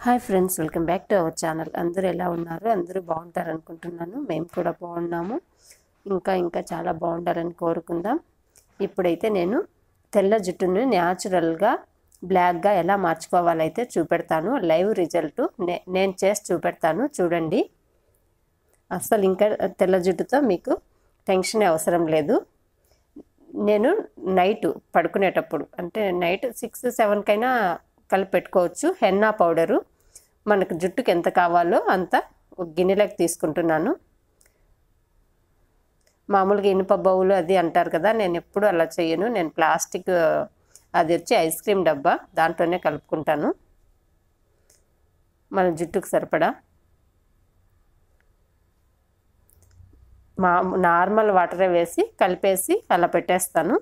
hi friends welcome back to our channel అందరూ ఎలా ఉన్నారు అందరూ బాగుంటారు అనుకుంటున్నాను మేము కూడా బాగున్నాము ఇంకా ఇంకా చాలా బాగుండాలని కోరుకుందాం ఇప్పుడైతే నేను తెల్ల జుట్టుని న్యాచురల్గా బ్లాక్గా ఎలా మార్చుకోవాలైతే చూపెడతాను లైవ్ రిజల్ట్ నే నేను చేసి చూపెడతాను చూడండి అసలు ఇంకా తెల్ల జుట్టుతో మీకు టెన్షన్ అవసరం లేదు నేను నైట్ పడుకునేటప్పుడు అంటే నైట్ సిక్స్ సెవెన్కైనా కలిపి పెట్టుకోవచ్చు హెన్నా పౌడరు మనకు జుట్టుకి ఎంత కావాలో అంత ఒక గిన్నెలోకి తీసుకుంటున్నాను మామూలుగా ఇనుప బౌలు అది అంటారు కదా నేను ఎప్పుడు అలా చేయను నేను ప్లాస్టిక్ అది వచ్చి ఐస్ క్రీమ్ డబ్బా దాంట్లోనే కలుపుకుంటాను మన జుట్టుకు సరిపడా మా నార్మల్ వాటరే వేసి కలిపేసి అలా పెట్టేస్తాను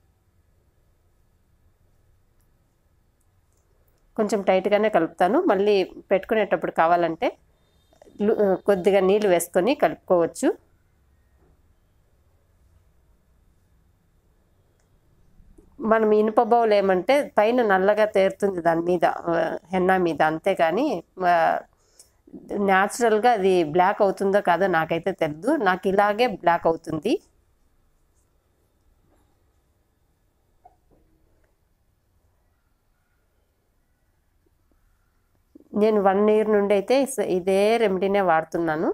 కొంచెం టైట్గానే కలుపుతాను మళ్ళీ పెట్టుకునేటప్పుడు కావాలంటే కొద్దిగా నీళ్ళు వేసుకొని కలుపుకోవచ్చు మనం ఇనుప బౌల్ ఏమంటే పైన నల్లగా తేరుతుంది దాని మీద హెన్నా మీద అంతేగాని న్యాచురల్గా అది బ్లాక్ అవుతుందో కాదో నాకైతే తెలియదు నాకు ఇలాగే బ్లాక్ అవుతుంది నేను వన్ ఇయర్ నుండి అయితే ఇదే రెమెడీనే వాడుతున్నాను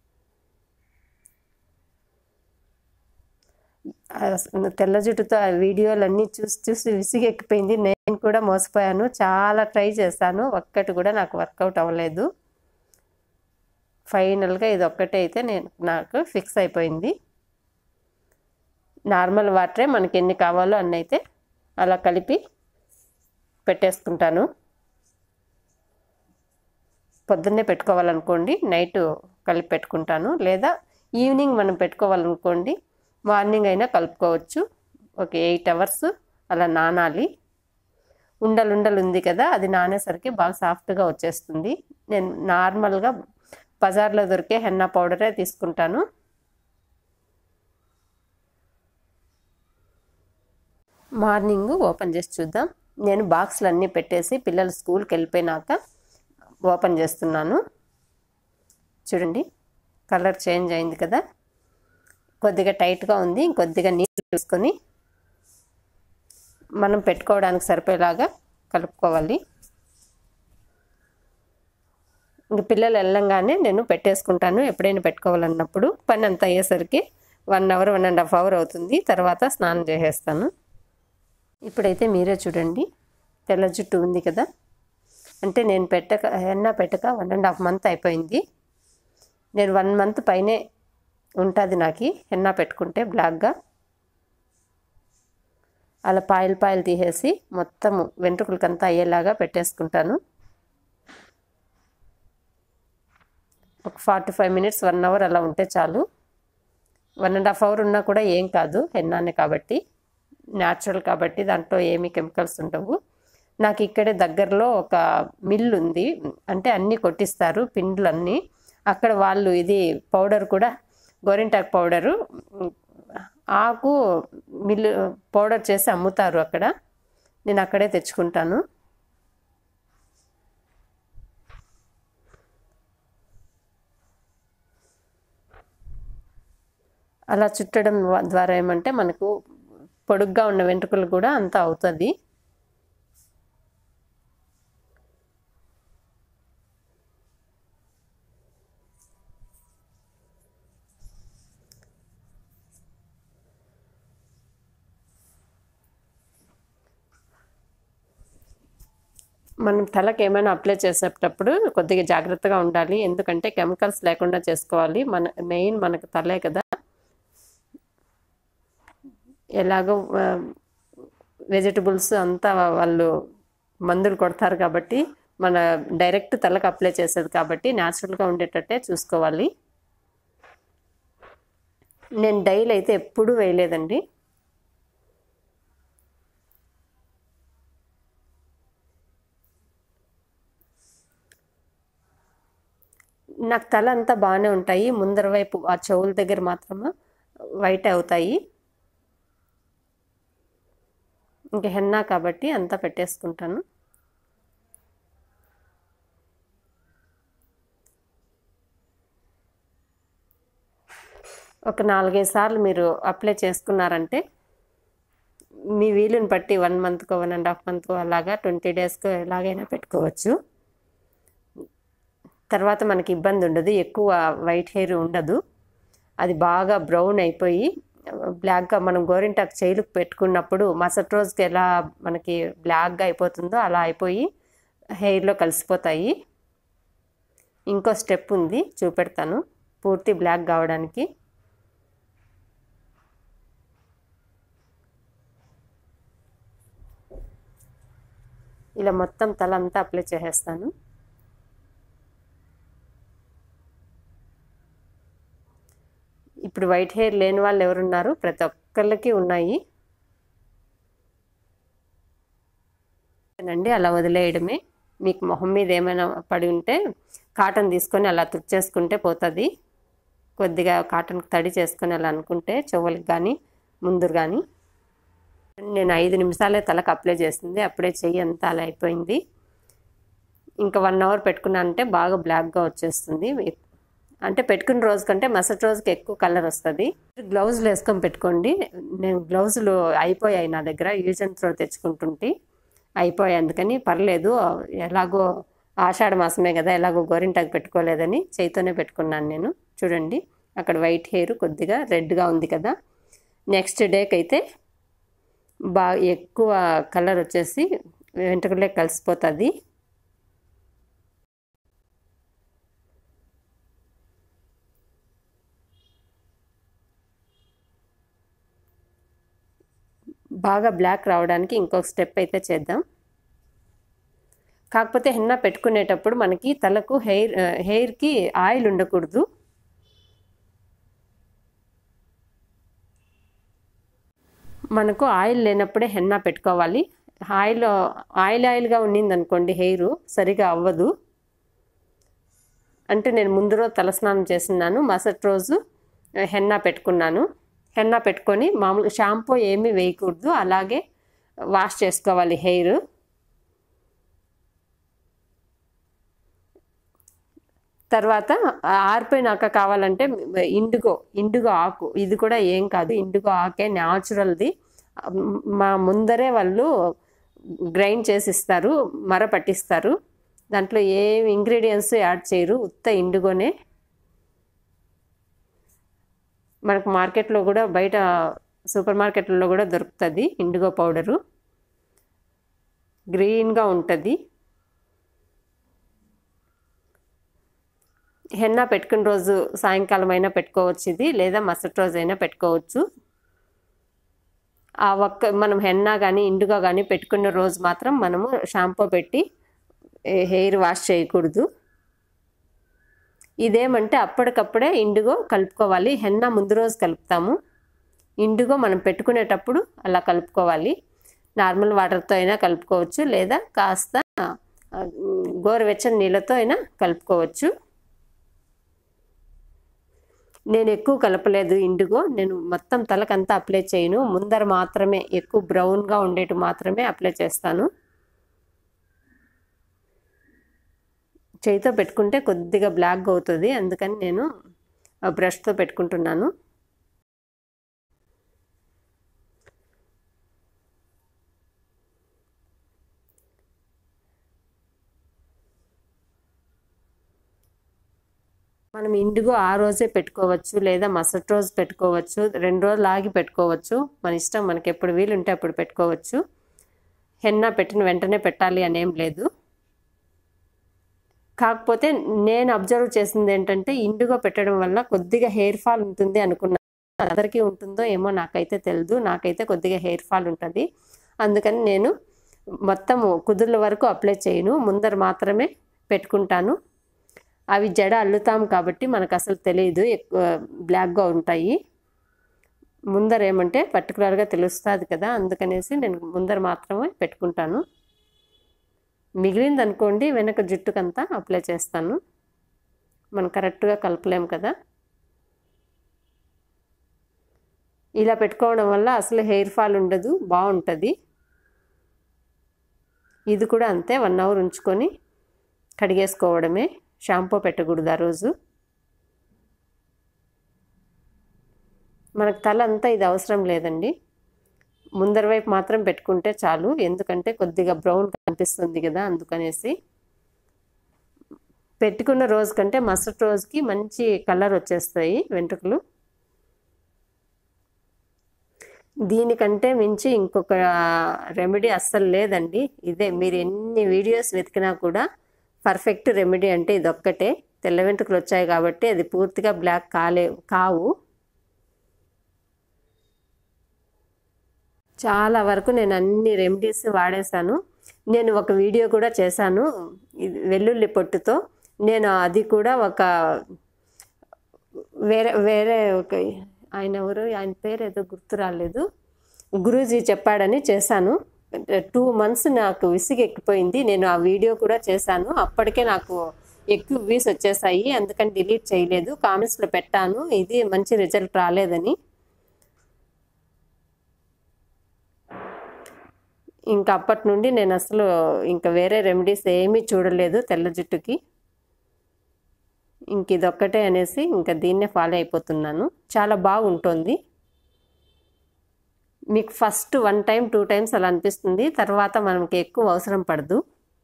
తెల్ల జుట్టుతో ఆ వీడియోలన్నీ చూసి చూసి విసిగెక్కిపోయింది నేను కూడా మోసపోయాను చాలా ట్రై చేశాను ఒక్కటి కూడా నాకు వర్కౌట్ అవ్వలేదు ఫైనల్గా ఇది ఒక్కటే అయితే నేను నాకు ఫిక్స్ అయిపోయింది నార్మల్ వాటరే మనకి ఎన్ని కావాలో అన్నీ అయితే అలా కలిపి పెట్టేసుకుంటాను పొద్దున్నే పెట్టుకోవాలనుకోండి నైట్ కలిపి పెట్టుకుంటాను లేదా ఈవినింగ్ మనం పెట్టుకోవాలనుకోండి మార్నింగ్ అయినా కలుపుకోవచ్చు ఒక ఎయిట్ అవర్స్ అలా నానాలి ఉండలు ఉండలు ఉంది కదా అది నానేసరికి బాగా సాఫ్ట్గా వచ్చేస్తుంది నేను నార్మల్గా బజార్లో దొరికే హెన్నా పౌడరే తీసుకుంటాను మార్నింగ్ ఓపెన్ చేసి చూద్దాం నేను బాక్స్లు అన్నీ పెట్టేసి పిల్లలు స్కూల్కి వెళ్ళిపోయినాక ఓపెన్ చేస్తున్నాను చూడండి కలర్ చేంజ్ అయింది కదా కొద్దిగా టైట్గా ఉంది కొద్దిగా నీళ్ళు చూసుకొని మనం పెట్టుకోవడానికి సరిపోయేలాగా కలుపుకోవాలి ఇంక పిల్లలు వెళ్ళంగానే నేను పెట్టేసుకుంటాను ఎప్పుడైనా పెట్టుకోవాలన్నప్పుడు పని అంతా అయ్యేసరికి one hour one and half hour అవుతుంది తర్వాత స్నానం చేసేస్తాను ఇప్పుడైతే మీరే చూడండి తెల్ల జుట్టు ఉంది కదా అంటే నేను పెట్టక ఎన్న పెట్టక వన్ అండ్ హాఫ్ మంత్ అయిపోయింది నేను వన్ మంత్ పైనే ఉంటుంది నాకు హెన్నా పెట్టుకుంటే బ్లాక్గా అలా పాయలు పాయలు తీసేసి మొత్తము వెంట్రుకలకంతా అయ్యేలాగా పెట్టేసుకుంటాను ఒక forty five minutes one hour అలా ఉంటే చాలు వన్ అండ్ హాఫ్ అవర్ ఉన్నా కూడా ఏం కాదు హెన్నానే కాబట్టి న్యాచురల్ కాబట్టి దాంట్లో ఏమీ కెమికల్స్ ఉండవు నాకు ఇక్కడే దగ్గరలో ఒక మిల్ ఉంది అంటే అన్నీ కొట్టిస్తారు పిండ్లన్నీ అక్కడ వాళ్ళు ఇది పౌడర్ కూడా గోరింటాక్ పౌడరు ఆకు మిల్లు పౌడర్ చేసి అమ్ముతారు అక్కడ నేను అక్కడే తెచ్చుకుంటాను అలా చుట్టడం ద్వారా ఏమంటే మనకు పొడుగ్గా ఉన్న వెంట్రుకలు కూడా అంతా అవుతుంది మనం తలకి ఏమైనా అప్లై చేసేటప్పుడు కొద్దిగా జాగ్రత్తగా ఉండాలి ఎందుకంటే కెమికల్స్ లేకుండా చేసుకోవాలి మన మెయిన్ మనకు తలే కదా ఎలాగో వెజిటబుల్స్ అంతా వాళ్ళు మందులు కొడతారు కాబట్టి మన డైరెక్ట్ తలకు అప్లై చేసేది కాబట్టి న్యాచురల్గా ఉండేటట్టే చూసుకోవాలి నేను డైలీ అయితే ఎప్పుడూ వేయలేదండి నాకు తల అంతా బాగానే ఉంటాయి ముందర వైపు ఆ చెవుల దగ్గర మాత్రమే వైట్ అవుతాయి ఇంకా హెన్నా కాబట్టి అంతా పెట్టేసుకుంటాను ఒక నాలుగైదు సార్లు మీరు అప్లై చేసుకున్నారంటే మీ వీలుని బట్టి వన్ మంత్కో వన్ అండ్ హాఫ్ మంత్కో అలాగా ట్వంటీ డేస్కో ఎలాగైనా పెట్టుకోవచ్చు తర్వాత మనకి ఇబ్బంది ఉండదు ఎక్కువ వైట్ హెయిర్ ఉండదు అది బాగా బ్రౌన్ అయిపోయి బ్లాక్గా మనం గోరింటాకు చేయిలకు పెట్టుకున్నప్పుడు మరుసటి రోజుకి ఎలా మనకి బ్లాక్గా అయిపోతుందో అలా అయిపోయి హెయిర్లో కలిసిపోతాయి ఇంకో స్టెప్ ఉంది చూపెడతాను పూర్తి బ్లాక్ కావడానికి ఇలా మొత్తం తల అంతా అప్లై చేసేస్తాను ఇప్పుడు వైట్ హెయిర్ లేని వాళ్ళు ఎవరున్నారు ప్రతి ఒక్కళ్ళకి ఉన్నాయి అండి అలా వదిలేయడమే మీకు మొహం మీద ఏమైనా పడి ఉంటే కాటన్ తీసుకొని అలా తుడిచేసుకుంటే పోతుంది కొద్దిగా కాటన్ తడి చేసుకొని అలా అనుకుంటే చెవులకు కానీ ముందు కానీ నేను ఐదు నిమిషాలే తలకు అప్లై చేసింది అప్పుడే చెయ్యి అంతా అలా అయిపోయింది ఇంకా వన్ అవర్ పెట్టుకున్నానంటే బాగా బ్లాక్గా వచ్చేస్తుంది అంటే పెట్టుకున్న రోజు కంటే మరుసటి రోజుకి ఎక్కువ కలర్ వస్తుంది గ్లౌజులు వేసుకొని పెట్టుకోండి నేను గ్లౌజులు అయిపోయాయి నా దగ్గర యూజ్ అండ్ త్రో తెచ్చుకుంటుంటే అయిపోయాయి అందుకని పర్లేదు ఎలాగో ఆషాఢ మాసమే కదా ఎలాగో గోరింటాకు పెట్టుకోలేదని చేయితోనే పెట్టుకున్నాను నేను చూడండి అక్కడ వైట్ హెయిర్ కొద్దిగా రెడ్గా ఉంది కదా నెక్స్ట్ డేకి అయితే బాగా ఎక్కువ కలర్ వచ్చేసి వెంట్రుకలే కలిసిపోతుంది బాగా బ్లాక్ రావడానికి ఇంకొక స్టెప్ అయితే చేద్దాం కాకపోతే హెన్నా పెట్టుకునేటప్పుడు మనకి తలకు హెయిర్ హెయిర్కి ఆయిల్ ఉండకూడదు మనకు ఆయిల్ లేనప్పుడే హెన్నా పెట్టుకోవాలి ఆయిల్ ఆయిల్ ఆయిల్గా ఉండింది అనుకోండి హెయిర్ సరిగా అవ్వదు అంటే నేను ముందు రోజు తలస్నానం చేస్తున్నాను మరుసటి రోజు హెన్నా పెట్టుకున్నాను హెన్నా పెట్టుకొని మామూలు షాంపూ ఏమీ వేయకూడదు అలాగే వాష్ చేసుకోవాలి హెయిర్ తర్వాత ఆరిపోయినాక కావాలంటే ఇండిగో ఇండిగో ఆకు ఇది కూడా ఏం కాదు ఇండిగో ఆకే న్యాచురల్ది మా ముందరే వాళ్ళు గ్రైండ్ చేసి ఇస్తారు మర పట్టిస్తారు దాంట్లో ఏ ఇంగ్రీడియంట్స్ యాడ్ చేయరు ఉత్త ఇండిగోనే మనకు మార్కెట్లో కూడా బయట సూపర్ మార్కెట్లలో కూడా దొరుకుతుంది ఇండిగో పౌడరు గ్రీన్గా ఉంటుంది హెన్నా పెట్టుకున్న రోజు సాయంకాలం అయినా పెట్టుకోవచ్చు ఇది లేదా మరుసటి రోజు అయినా పెట్టుకోవచ్చు ఆ ఒక్క మనం హెన్నా కానీ ఇండుగా కానీ పెట్టుకున్న రోజు మాత్రం మనము షాంపూ పెట్టి హెయిర్ వాష్ చేయకూడదు ఇదేమంటే అప్పటికప్పుడే ఇండిగో కలుపుకోవాలి హెన్నా ముందు రోజు కలుపుతాము ఇండిగో మనం పెట్టుకునేటప్పుడు అలా కలుపుకోవాలి నార్మల్ వాటర్తో అయినా కలుపుకోవచ్చు లేదా కాస్త గోరువెచ్చని నీళ్ళతో అయినా కలుపుకోవచ్చు నేను ఎక్కువ కలపలేదు ఇండిగో నేను మొత్తం తలకంతా అప్లై చేయను ముందర మాత్రమే ఎక్కువ బ్రౌన్గా ఉండేటి మాత్రమే అప్లై చేస్తాను చేయితో పెట్టుకుంటే కొద్దిగా బ్లాక్గా అవుతుంది అందుకని నేను బ్రష్తో పెట్టుకుంటున్నాను మనం ఇండిగో ఆ రోజే పెట్టుకోవచ్చు లేదా మరుసటి రోజు పెట్టుకోవచ్చు రెండు రోజులు ఆగి పెట్టుకోవచ్చు మన ఇష్టం మనకి ఎప్పుడు వీలుంటే అప్పుడు పెట్టుకోవచ్చు హెన్నా పెట్టిన వెంటనే పెట్టాలి అనేం లేదు కాకపోతే నేను అబ్జర్వ్ చేసింది ఏంటంటే ఇండిగో పెట్టడం వల్ల కొద్దిగా హెయిర్ ఫాల్ ఉంటుంది అనుకున్నాను అందరికీ ఉంటుందో ఏమో నాకైతే తెలియదు నాకైతే కొద్దిగా హెయిర్ ఫాల్ ఉంటుంది అందుకని నేను మొత్తం కుదుర్ల వరకు అప్లై చేయను ముందర మాత్రమే పెట్టుకుంటాను అవి జడ అల్లుతాం కాబట్టి మనకు అసలు తెలియదు ఎక్కువ బ్లాక్గా ఉంటాయి ముందర ఏమంటే పర్టికులర్గా తెలుస్తుంది కదా అందుకనేసి నేను ముందర మాత్రమే పెట్టుకుంటాను మిగిలింది అనుకోండి వెనక జుట్టుకంతా అప్లై చేస్తాను మనం కరెక్ట్గా కలపలేం కదా ఇలా పెట్టుకోవడం వల్ల అసలు హెయిర్ ఫాల్ ఉండదు బాగుంటుంది ఇది కూడా అంతే వన్ అవర్ ఉంచుకొని కడిగేసుకోవడమే షాంపూ పెట్టకూడదు ఆ రోజు మనకు తల అంతా ఇది అవసరం లేదండి ముందర వైపు మాత్రం పెట్టుకుంటే చాలు ఎందుకంటే కొద్దిగా బ్రౌన్ కనిపిస్తుంది కదా అందుకనేసి పెట్టుకున్న రోజు కంటే మరుసటి రోజుకి మంచి కలర్ వచ్చేస్తాయి వెంట్రుకలు దీనికంటే మించి ఇంకొక రెమెడీ అస్సలు లేదండి ఇదే మీరు ఎన్ని వీడియోస్ వెతికినా కూడా పర్ఫెక్ట్ రెమెడీ అంటే ఇదొక్కటే తెల్ల వెంట్రుకలు వచ్చాయి కాబట్టి అది పూర్తిగా బ్లాక్ కాలే కావు చాలా వరకు నేను అన్ని రెమెడీస్ వాడేశాను నేను ఒక వీడియో కూడా చేశాను ఇది వెల్లుల్లి పొట్టుతో నేను అది కూడా ఒక వేరే వేరే ఒక ఆయన ఎవరు ఆయన పేరు ఏదో గుర్తు రాలేదు గురూజీ చెప్పాడని చేశాను టూ మంత్స్ నాకు విసిగి ఎక్కిపోయింది నేను ఆ వీడియో కూడా చేశాను అప్పటికే నాకు ఎక్కువ వ్యూస్ వచ్చేసాయి అందుకని డిలీట్ చేయలేదు కామెంట్స్లో పెట్టాను ఇది మంచి రిజల్ట్ రాలేదని ఇంకా అప్పటి నుండి నేను అసలు ఇంకా వేరే రెమెడీస్ ఏమీ చూడలేదు తెల్ల జుట్టుకి ఇంక ఇదొక్కటే అనేసి ఇంకా దీన్నే ఫాలో అయిపోతున్నాను చాలా బాగుంటుంది మీకు first one time two times అలా అనిపిస్తుంది తర్వాత మనకి ఎక్కువ అవసరం పడదు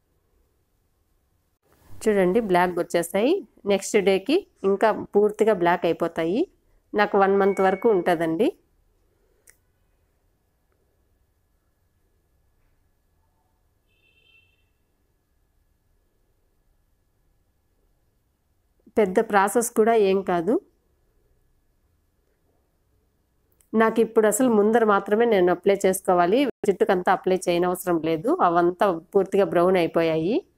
చూడండి బ్లాక్ వచ్చేస్తాయి నెక్స్ట్ డేకి ఇంకా పూర్తిగా బ్లాక్ అయిపోతాయి నాకు వన్ మంత్ వరకు ఉంటుందండి పెద్ద ప్రాసెస్ కూడా ఏం కాదు నాకు ఇప్పుడు అసలు ముందర మాత్రమే నేను అప్లై చేసుకోవాలి జుట్టుకంతా అప్లై చేయనవసరం లేదు అవంతా పూర్తిగా బ్రౌన్ అయిపోయాయి